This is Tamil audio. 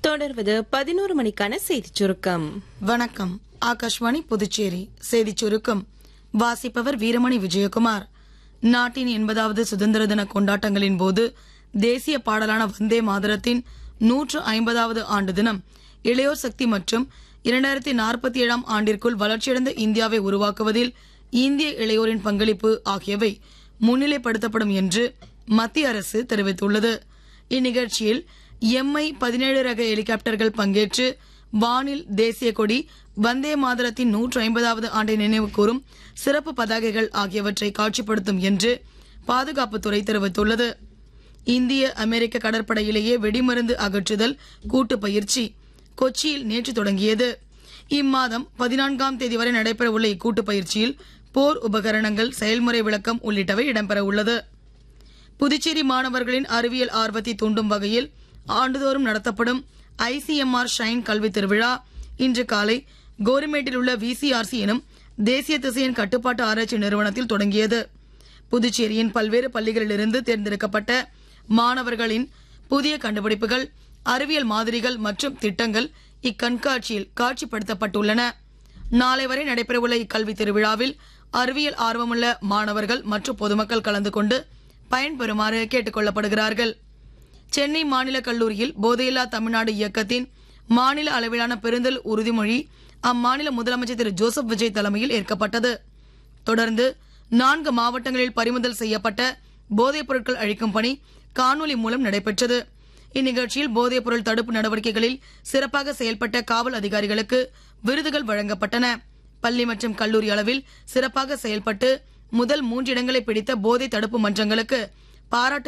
தொடர்வது பதினோரு மணிக்கான செய்திச் சுருக்கம் வணக்கம் ஆகாஷ்வாணி புதுச்சேரி செய்திச் சுருக்கம் வாசிப்பவர் வீரமணி விஜயகுமார் நாட்டின் எண்பதாவது சுதந்திர தின கொண்டாட்டங்களின் போது தேசிய பாடலான வந்தே மாதரத்தின் நூற்று ஐம்பதாவது ஆண்டு தினம் இளையோர் சக்தி மற்றும் இரண்டாயிரத்தி நாற்பத்தி ஏழாம் ஆண்டிற்குள் வளர்ச்சியடைந்த இந்தியாவை உருவாக்குவதில் இந்திய இளையோரின் பங்களிப்பு ஆகியவை முன்னிலைப்படுத்தப்படும் என்று மத்திய அரசு தெரிவித்துள்ளது இந்நிகழ்ச்சியில் எம்ஐ பதினேழு ரக ஹெலிகாப்டர்கள் பங்கேற்று வானில் தேசிய கொடி வந்தே மாதரத்தின் நூற்று ஐம்பதாவது ஆண்டை நினைவு கூறும் சிறப்பு பதாகைகள் ஆகியவற்றை காட்சிப்படுத்தும் என்று பாதுகாப்புத்துறை தெரிவித்துள்ளது இந்திய அமெரிக்க கடற்படையிலேயே வெடிமருந்து அகற்றுதல் கூட்டு பயிற்சி கொச்சியில் நேற்று தொடங்கியது இம்மாதம் பதினான்காம் தேதி வரை நடைபெறவுள்ள இக்கூட்டு பயிற்சியில் போர் உபகரணங்கள் செயல்முறை விளக்கம் உள்ளிட்டவை இடம்பெற உள்ளது புதுச்சேரி மாணவர்களின் அறிவியல் ஆர்வத்தை தூண்டும் வகையில் ஆண்டுதோறும் நடத்தப்படும் ஐசிஎம்ஆர் ஷைன் கல்வி திருவிழா இன்று காலை கோரிமேட்டில் உள்ள விசிஆர்சி எனும் தேசிய திசையன் கட்டுப்பாட்டு ஆராய்ச்சி நிறுவனத்தில் தொடங்கியது புதுச்சேரியின் பல்வேறு பள்ளிகளிலிருந்து தேர்ந்தெடுக்கப்பட்ட மாணவர்களின் புதிய கண்டுபிடிப்புகள் அறிவியல் மாதிரிகள் மற்றும் திட்டங்கள் இக்கண்காட்சியில் காட்சிப்படுத்தப்பட்டுள்ளன நாளை வரை நடைபெறவுள்ள இக்கல்வி திருவிழாவில் அறிவியல் ஆர்வமுள்ள மாணவர்கள் மற்றும் பொதுமக்கள் கலந்து கொண்டு பயன்பெறுமாறு கேட்டுக் கொள்ளப்படுகிறார்கள் சென்னை மாநில கல்லூரியில் போதையில்லா தமிழ்நாடு இயக்கத்தின் மாநில அளவிலான பெருந்தல் உறுதிமொழி அம்மாநில முதலமைச்சர் திரு ஜோசப் விஜய் தலைமையில் ஏற்கப்பட்டது தொடர்ந்து நான்கு மாவட்டங்களில் பறிமுதல் செய்யப்பட்ட போதைப் பொருட்கள் அழிக்கும் பணி காணொலி மூலம் நடைபெற்றது இந்நிகழ்ச்சியில் போதைப் பொருள் தடுப்பு நடவடிக்கைகளில் சிறப்பாக செயல்பட்ட காவல் அதிகாரிகளுக்கு விருதுகள் வழங்கப்பட்டன பள்ளி மற்றும் கல்லூரி அளவில் சிறப்பாக செயல்பட்டு முதல் மூன்று இடங்களை பிடித்த போதை தடுப்பு மன்றங்களுக்கு பாராட்டு